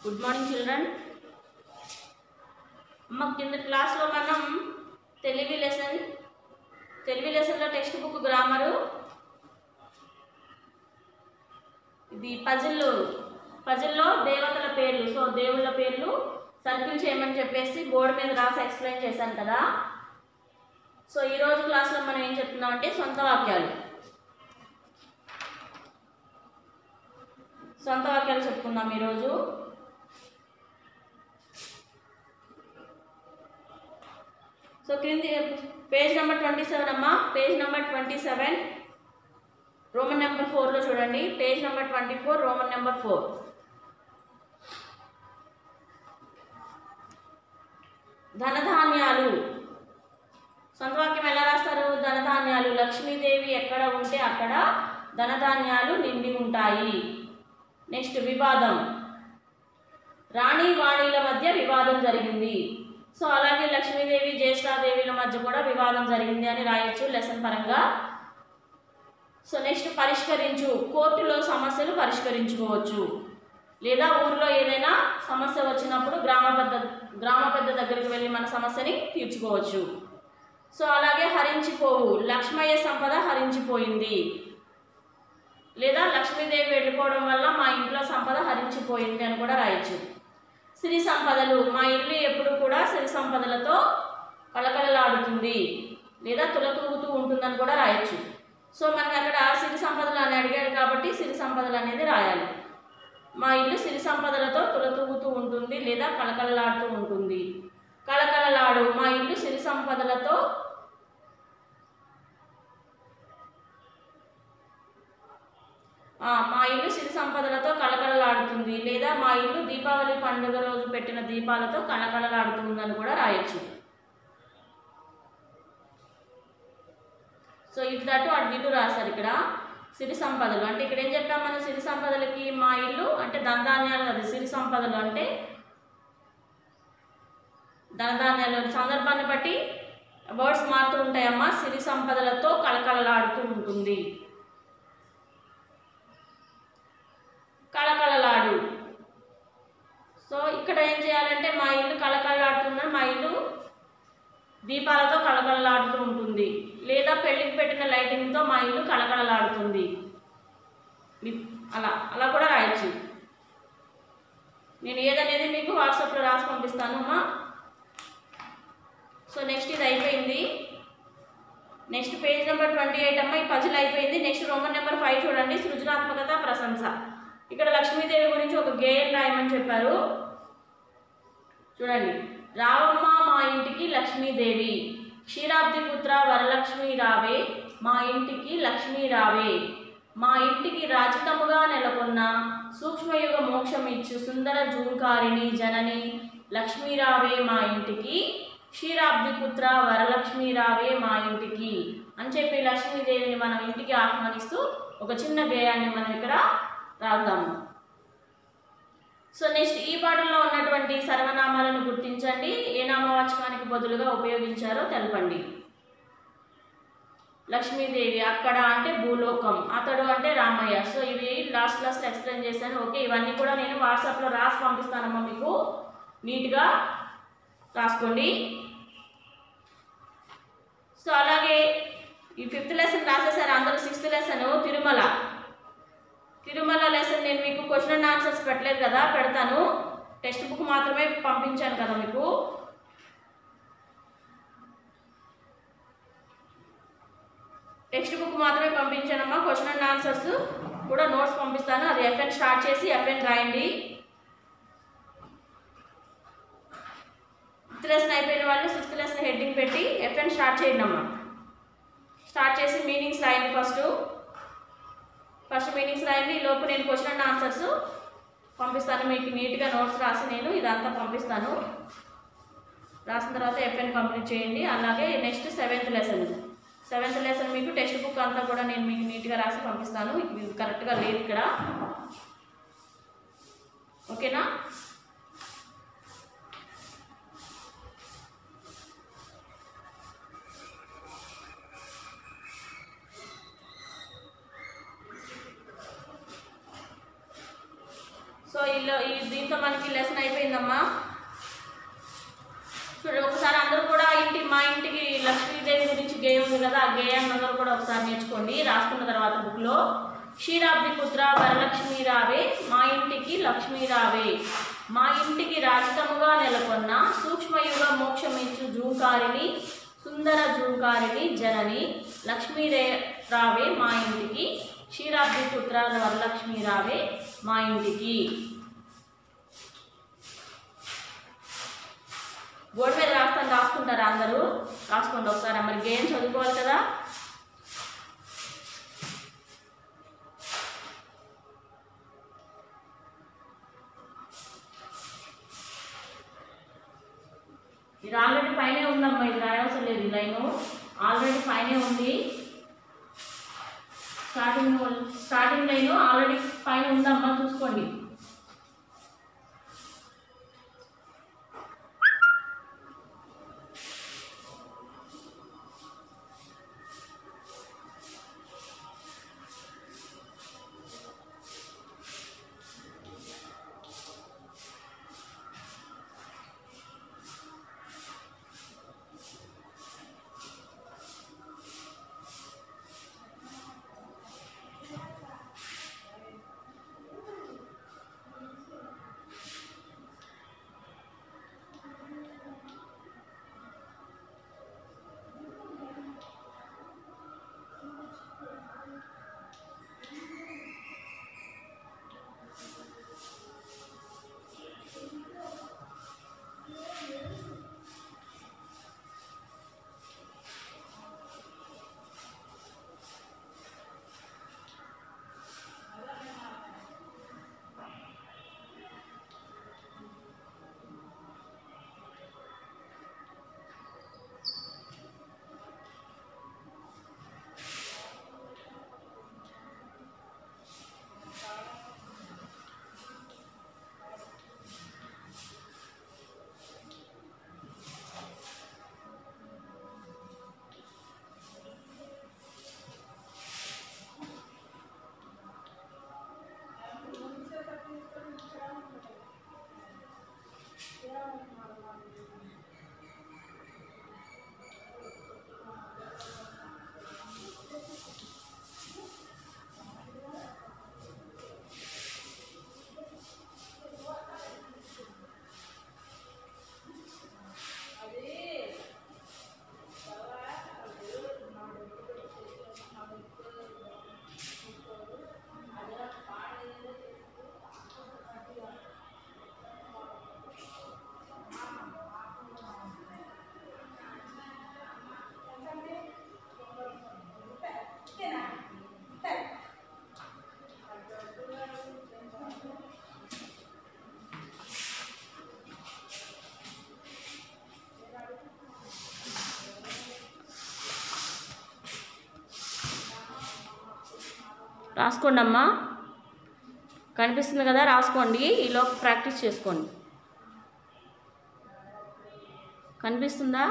good morning children అమ్మ కింద క్లాస్లో మనం తెలుగు లెసన్ తెలుగు లెసన్లో టెక్స్ట్ బుక్ గ్రామరు ఇది పజిల్ పజిల్లో దేవతల పేర్లు సో దేవుళ్ళ పేర్లు సర్కిల్ చేయమని చెప్పేసి బోర్డు మీద రాసి ఎక్స్ప్లెయిన్ చేశాను కదా సో ఈరోజు క్లాస్లో మనం ఏం చెప్తున్నాం అంటే సొంత వాక్యాలు సొంత వాక్యాలు చెప్పుకుందాం ఈరోజు సో క్రింది పేజ్ నెంబర్ ట్వంటీ సెవెన్ అమ్మా page number twenty seven Roman number ఫోర్లో చూడండి page number twenty four Roman number four ధనధాన్యాలు సొంత వాక్యం ఎలా రాస్తారు ధనధాన్యాలు లక్ష్మీదేవి ఎక్కడ ఉంటే అక్కడ ధనధాన్యాలు నిండి ఉంటాయి నెక్స్ట్ వివాదం రాణి వాణిల మధ్య వివాదం జరిగింది సో అలాగే లక్ష్మీదేవి జ్యేష్ఠాదేవిల మధ్య కూడా వివాదం జరిగింది అని రాయొచ్చు లెసన్ పరంగా సో నెక్స్ట్ పరిష్కరించు కోర్టులో సమస్యలు పరిష్కరించుకోవచ్చు లేదా ఊర్లో ఏదైనా సమస్య వచ్చినప్పుడు గ్రామ పెద్ద గ్రామ పెద్ద దగ్గరికి వెళ్ళి మన సమస్యని తీర్చుకోవచ్చు సో అలాగే హరించిపోవు లక్ష్మయ్య సంపద హరించిపోయింది లేదా లక్ష్మీదేవి వెళ్ళిపోవడం వల్ల మా ఇంట్లో సంపద హరించిపోయింది అని కూడా రాయొచ్చు సిరి సంపదలు మా ఇల్లు ఎప్పుడు కూడా సిరి సంపదలతో కళకళలాడుతుంది లేదా తులతూగుతూ ఉంటుందని కూడా రాయొచ్చు సో మనకి అక్కడ సిరి సంపదలు అని అడిగాడు కాబట్టి సిరి సంపదలు అనేది రాయాలి మా ఇల్లు సిరి సంపదలతో తులతూగుతూ ఉంటుంది లేదా కళకళలాడుతూ ఉంటుంది కళకళలాడు మా ఇల్లు సిరి సంపదలతో ఆ, మా ఇల్లు సిరి సంపదలతో కళకళలాడుతుంది లేదా మా ఇల్లు దీపావళి పండుగ రోజు పెట్టిన దీపాలతో కళకళలాడుతుందని కూడా రాయొచ్చు సో ఇటు దట్టు అటు దిట్టు రాశారు ఇక్కడ సిరి సంపదలు అంటే ఇక్కడ ఏం చెప్పాం మనం సిరి సంపదలకి మా ఇల్లు అంటే ధనధాన్యాలు అది సిరి సంపదలు అంటే ధనధాన్యాలు సందర్భాన్ని బట్టి వర్డ్స్ మారుతూ ఉంటాయమ్మా సిరి సంపదలతో కళకళలాడుతూ ఉంటుంది కళకళలాడు సో ఇక్కడ ఏం చేయాలంటే మా ఇల్లు కళకళలాడుతుందని మా ఇల్లు దీపాలతో కళకళలాడుతూ ఉంటుంది లేదా పెళ్లికి పెట్టిన లైటింగ్తో మా ఇల్లు కళకళలాడుతుంది మీ- అలా అలా కూడా రాయొచ్చు నేను ఏదనేది మీకు వాట్సాప్లో రాసి పంపిస్తాను అమ్మా సో నెక్స్ట్ ఇది అయిపోయింది next page number twenty eight అమ్మ ఈ పజిల్ అయిపోయింది నెక్స్ట్ రోమన్ నెంబర్ ఫైవ్ చూడండి సృజనాత్మకత ప్రశంస ఇక్కడ లక్ష్మీదేవి గురించి ఒక గేయం రాయమని చెప్పారు చూడండి రావమ్మ మా ఇంటికి లక్ష్మీదేవి క్షీరాబ్ది పుత్ర వరలక్ష్మి రావే మా ఇంటికి లక్ష్మీ రావే మా ఇంటికి రాజితముగా నెలకొన్న సూక్ష్మయుగ మోక్షం ఇచ్చు సుందర జూంకారిణి జనని లక్ష్మీరావే మా ఇంటికి క్షీరాబ్ది పుత్ర వరలక్ష్మి రావే మా ఇంటికి అని చెప్పి లక్ష్మీదేవిని మనం ఇంటికి ఆహ్వానిస్తూ ఒక చిన్న గేయాన్ని మనం ఇక్కడ రాద్దాము సో నెక్స్ట్ ఈ పాఠంలో ఉన్నటువంటి సర్వనామాలను గుర్తించండి ఏ నామవాచకానికి బదులుగా ఉపయోగించారో తెలపండి లక్ష్మీదేవి అక్కడ అంటే భూలోకం అతడు అంటే రామయ్య సో ఇవి లాస్ట్ క్లాస్లో ఎక్స్ప్లెయిన్ చేశాను ఓకే ఇవన్నీ కూడా నేను వాట్సాప్లో రాసి పంపిస్తానమ్మా మీకు నీట్గా రాసుకోండి సో అలాగే ఈ ఫిఫ్త్ లెసన్ రాసేసారు అందరూ sixth lesson Tirumala Tirumala lesson నేను మీకు క్వశ్చన్ అండ్ ఆన్సర్స్ పెట్టలేదు కదా పెడతాను టెక్స్ట్ బుక్ మాత్రమే పంపించాను కదా మీకు టెక్స్ట్ బుక్ మాత్రమే పంపించానమ్మా క్వశ్చన్ అండ్ ఆన్సర్స్ కూడా నోట్స్ పంపిస్తాను అది ఎఫ్ఎన్ స్టార్ట్ చేసి ఎఫ్ఎన్ రాయండి ఫిఫ్త్ లెసన్ అయిపోయిన వాళ్ళు సిక్స్త్ లెసన్ హెడ్డింగ్ పెట్టి ఎఫ్ఎన్ స్టార్ట్ చేయండి అమ్మా స్టార్ట్ చేసి మీనింగ్స్ రాయండి ఫస్ట్ ఫస్ట్ మీనింగ్స్ రాయండి ఈ లోపు నేను క్వశ్చన్ అండ్ ఆన్సర్స్ పంపిస్తాను మీకు నీట్గా నోట్స్ రాసి నేను ఇదంతా పంపిస్తాను రాసిన తర్వాత ఎఫ్ఎన్ కంప్లీట్ చేయండి అలాగే next seventh lesson seventh lesson మీకు టెక్స్ట్ బుక్ అంతా కూడా నేను మీకు నీట్గా రాసి పంపిస్తాను ఇది కరెక్ట్గా లేదు ఇక్కడ ఓకేనా సో ఈలో ఈ దీంతో మనకి లెసన్ అయిపోయిందమ్మా చూడండి ఒకసారి అందరూ కూడా ఇంటి మా ఇంటికి లక్ష్మీదేవి గురించి గేయం ఉంది కదా ఆ గేయాన్ని అందరూ కూడా ఒకసారి నేర్చుకోండి రాసుకున్న తర్వాత బుక్లో క్షీరాబ్ది పుత్ర వరలక్ష్మి రావే మా ఇంటికి లక్ష్మీ రావే మా ఇంటికి రాజితముగా నెలకొన్న సూక్ష్మయుగ మోక్షమించు జూంకారిని సుందర జూంకారిని జనని లక్ష్మీ రే రావే మా ఇంటికి క్షీరాబ్ది పుత్ర వరలక్ష్మి రావే మా ఇంటికి బోర్డు మీద రాస్తాను రాసుకుంటారా అందరూ రాసుకోండి ఒకసారి మరి గేమ్ చదువుకోవాలి కదా ఇది ఆల్రెడీ పైనే ఉందమ్మా ఇది రాయవసరం లేదు ఈ లైను ఆల్రెడీ పైనే ఉంది స్టార్టింగ్ స్టార్టింగ్ లైన్ ఆల్రెడీ పైన ఉందమ్మా చూసుకోండి రాసుకోండి అమ్మా కనిపిస్తుంది కదా రాసుకోండి ఈలోపు ప్రాక్టీస్ చేసుకోండి కనిపిస్తుందా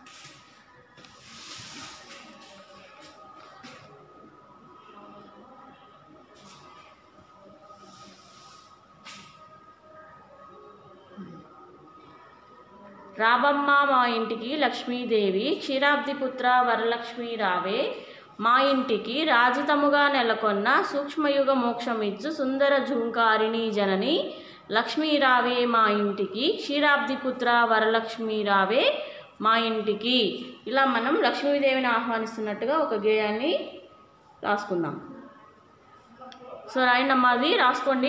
రాబమ్మ మా ఇంటికి లక్ష్మీదేవి క్షీరాబ్ది పుత్ర వరలక్ష్మి రావే మా ఇంటికి రాజితముగా నెలకొన్న సూక్ష్మయుగ మోక్షమిచ్చు సుందర జూంకారిణి జనని లక్ష్మీ రావే మా ఇంటికి క్షీరాబ్ది పుత్ర వరలక్ష్మి రావే మా ఇంటికి ఇలా మనం లక్ష్మీదేవిని ఆహ్వానిస్తున్నట్టుగా ఒక గేయాన్ని రాసుకుందాం సో రాయండి అమ్మా అది రాసుకోండి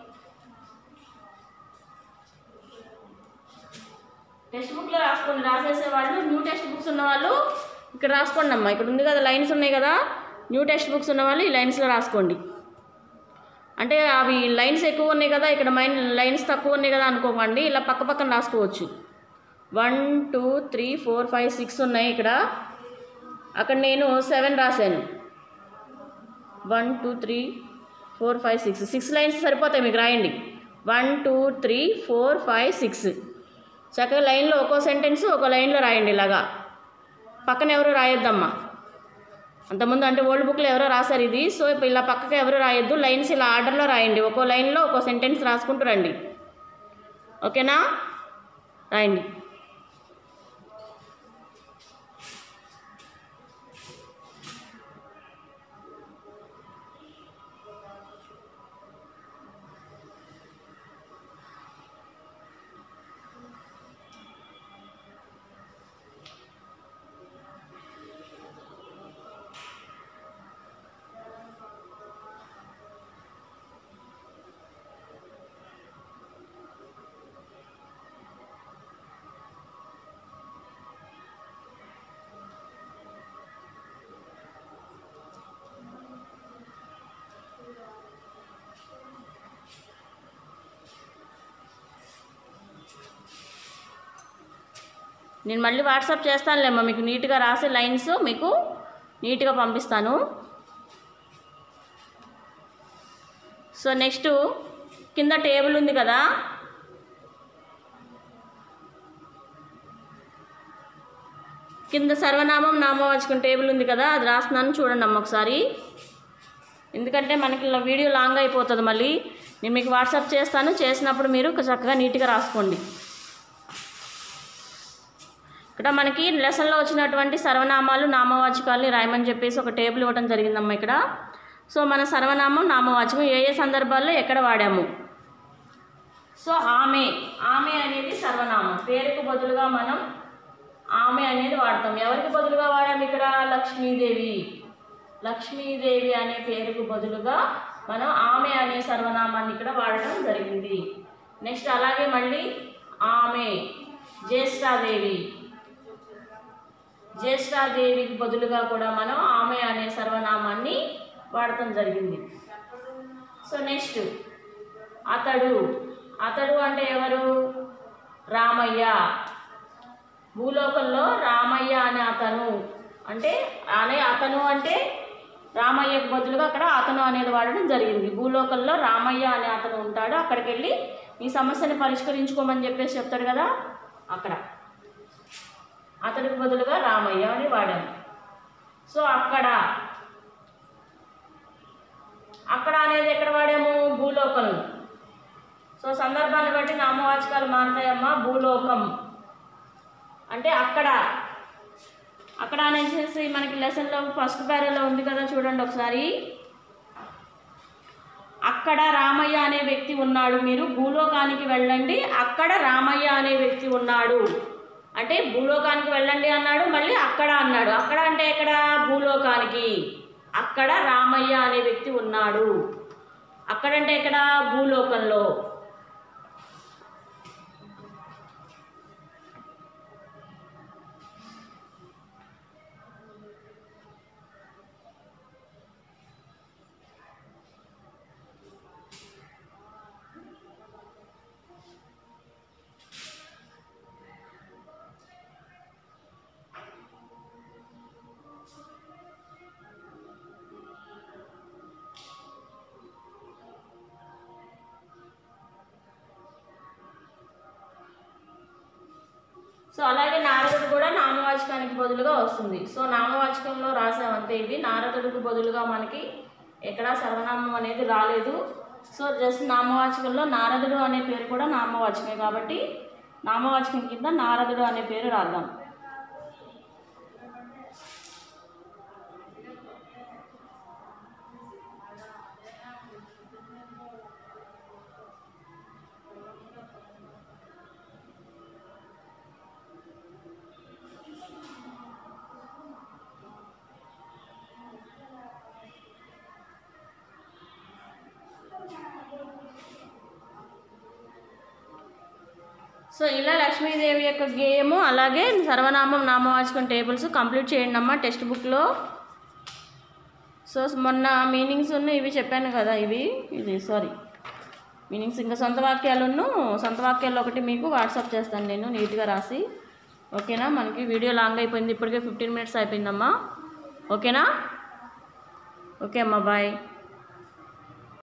టెక్స్ట్ బుక్లో రాసుకోండి రాసేసే వాళ్ళు న్యూ టెక్స్ట్ బుక్స్ ఉన్న వాళ్ళు ఇక్కడ రాసుకోండి అమ్మా ఇక్కడ ఉంది కదా లైన్స్ ఉన్నాయి కదా న్యూ టెక్స్ట్ బుక్స్ ఉన్న వాళ్ళు ఈ లైన్స్లో రాసుకోండి అంటే అవి లైన్స్ ఎక్కువ ఉన్నాయి కదా ఇక్కడ మైన్ లైన్స్ తక్కువ ఉన్నాయి కదా అనుకోకండి ఇలా పక్క పక్కన రాసుకోవచ్చు one two three four five six ఉన్నాయి ఇక్కడ అక్కడ నేను సెవెన్ రాశాను one two three four five six six lines సరిపోతాయి మీకు రాయండి one two three four five six చక్కగా లైన్లో ఒక్కో సెంటెన్స్ ఒక లైన్లో రాయండి ఇలాగా పక్కన ఎవరు రాయొద్దమ్మా అంతకుముందు అంటే ఓల్డ్ బుక్లో ఎవరో రాశారు ఇది సో ఇప్పుడు ఇలా పక్కకి ఎవరు రాయొద్దు లైన్స్ ఇలా ఆర్డర్లో రాయండి ఒక్కో లైన్లో ఒక్కో సెంటెన్స్ రాసుకుంటూ రండి ఓకేనా రాయండి నేను మళ్ళీ వాట్సాప్ చేస్తానులేమ్మా మీకు నీట్గా రాసే లైన్స్ మీకు నీట్గా పంపిస్తాను సో నెక్స్ట్ కింద టేబుల్ ఉంది కదా కింద సర్వనామం నామవాచకం టేబుల్ ఉంది కదా అది రాస్తున్నాను చూడండి అమ్మ ఒకసారి ఎందుకంటే మనకి ఇలా వీడియో లాంగ్ అయిపోతుంది మళ్ళీ నేను మీకు వాట్సాప్ చేస్తాను చేసినప్పుడు మీరు చక్కగా నీట్గా రాసుకోండి ఇక్కడ మనకి లెసన్లో వచ్చినటువంటి సర్వనామాలు నామవాచకాలని రాయమని చెప్పేసి ఒక టేబుల్ ఇవ్వడం జరిగిందమ్మా ఇక్కడ సో మన సర్వనామం నామవాచకం ఏ ఏ సందర్భాల్లో ఎక్కడ వాడాము సో ఆమె ఆమె అనేది సర్వనామం పేరుకు బదులుగా మనం ఆమె అనేది వాడతాం ఎవరికి బదులుగా వాడాము ఇక్కడ లక్ష్మీదేవి లక్ష్మీదేవి అనే పేరుకు బదులుగా మనం ఆమె అనే సర్వనామాన్ని ఇక్కడ వాడటం జరిగింది నెక్స్ట్ అలాగే మళ్ళీ ఆమె జ్యేష్ఠాదేవి జ్యేష్ఠాదేవికి బదులుగా కూడా మనం ఆమె అనే సర్వనామాన్ని వాడటం జరిగింది సో నెక్స్ట్ అతడు అతడు అంటే ఎవరు రామయ్య భూలోకంలో రామయ్య అనే అతను అంటే అనే అతను అంటే రామయ్యకు బదులుగా అక్కడ అతను అనేది వాడడం జరిగింది భూలోకంలో రామయ్య అనే అతను ఉంటాడు అక్కడికి వెళ్ళి ఈ సమస్యని పరిష్కరించుకోమని చెప్పేసి చెప్తాడు కదా అక్కడ అతడికి బదులుగా రామయ్య అని వాడాము సో అక్కడ అక్కడ అనేది ఎక్కడ వాడాము భూలోకంలో సో సందర్భాన్ని బట్టి నామవాచకాలు మారుతాయమ్మా భూలోకం అంటే అక్కడ అక్కడ అనేసి మనకి లెసన్లో ఫస్ట్ పేరాలో ఉంది కదా చూడండి ఒకసారి అక్కడ రామయ్య అనే వ్యక్తి ఉన్నాడు మీరు భూలోకానికి వెళ్ళండి అక్కడ రామయ్య అనే వ్యక్తి ఉన్నాడు అంటే భూలోకానికి వెళ్ళండి అన్నాడు మళ్ళీ అక్కడ అన్నాడు అక్కడ అంటే ఎక్కడ భూలోకానికి అక్కడ రామయ్య అనే వ్యక్తి ఉన్నాడు అక్కడంటే ఎక్కడ భూలోకంలో సో అలాగే నారదుడు కూడా నామవాచకానికి బదులుగా వస్తుంది సో నామవాచకంలో రాసామంతే ఇవి నారదుడికి బదులుగా మనకి ఎక్కడా సర్వనామం అనేది రాలేదు సో జస్ట్ నామవాచకంలో నారదుడు అనే పేరు కూడా నామవాచకమే కాబట్టి నామవాచకం కింద నారదుడు అనే పేరు రాద్దాం సో ఇలా లక్ష్మీదేవి యొక్క గేయము అలాగే సర్వనామం నామవాచకం టేబుల్స్ కంప్లీట్ చేయండి అమ్మా టెక్స్ట్ బుక్లో సో మొన్న మీనింగ్స్ ఉన్న ఇవి చెప్పాను కదా ఇవి ఇది సారీ మీనింగ్స్ ఇంకా సొంత వాక్యాలను సొంత వాక్యాలు ఒకటి మీకు వాట్సాప్ చేస్తాను నేను నీట్గా రాసి ఓకేనా మనకి వీడియో లాంగ్ అయిపోయింది ఇప్పటికే ఫిఫ్టీన్ మినిట్స్ అయిపోయిందమ్మా ఓకేనా ఓకే అమ్మా బాయ్